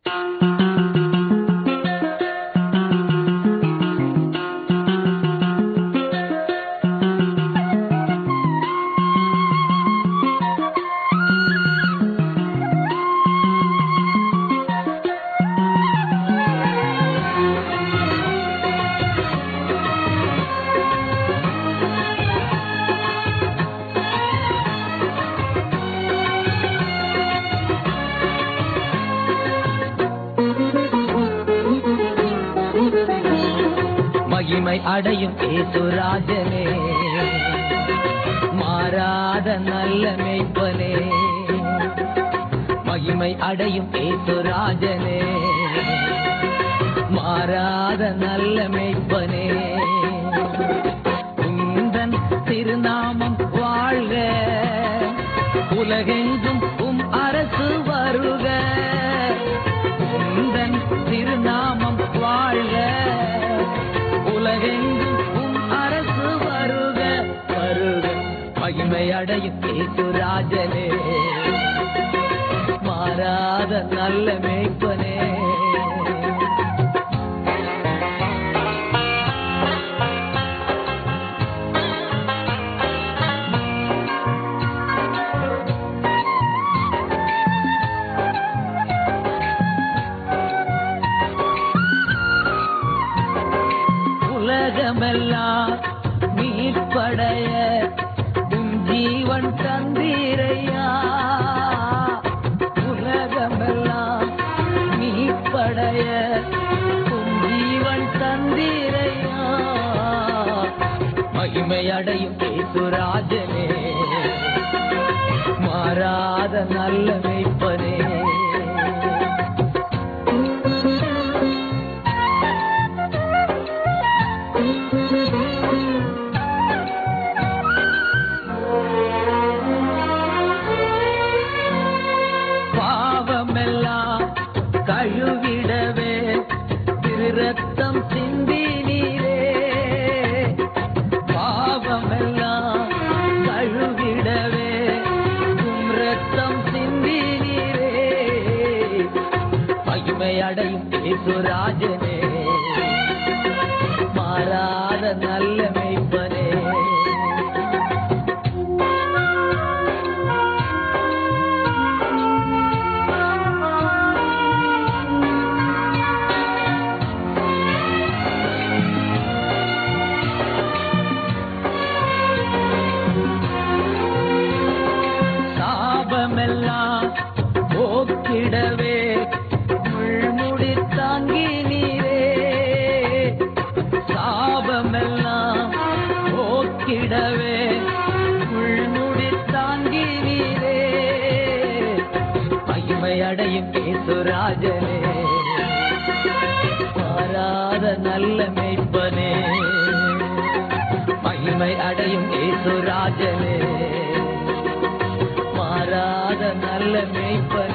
மகிமை அடையும் ஏசுராஜனே மாறாத நல்ல மேய்ப்பனே மகிமை அடையும் ஏசுராஜனே மாறாத நல்ல மேய்ப்பனே உந்தன் திருநாமம் வாழ்க உலகெங்கும் உம் அரசு வருக உந்தன் திருநாமம் வாழ்க உலகெங்கும் உம் அரசு வருக வருக மகிமை அடையும் ஏசுராஜனே மாறாத நல்ல மேய்ப்பனே உலகமெல்லாம் மீட்படைய உன் ஜீவன் தந்தீரையா உலகமெல்லாம் மீட்படைய உன் ஜீவன் தந்தீரையா மகிமை அடையும் பேசுராஜனே மாறாத நல்ல மெய்ப்பனே பாவமெல்லாம் கழுவிடவே திரு ரத்தம் சிந்தி நீரே பாவமெல்லாம் கழுவிடவே உம் ரத்தம் சிந்தி நீரே மகிமை அடையும் ஏசுராஜனே மாறாத நல்ல மெய்ப்பனே சாபமெல்லாம் போக்கிடவே முள்முடி தாங்கி நீரே சாபமெல்லாம் போக்கிடவே முள்முடி தாங்கி நீரே மகிமை அடையும் பேசுராஜனே மாறாத நல்ல மேய்ப்பனே மகிமை அடையும் ஏசுராஜனே மாறாத நல்ல மேய்ப்பனே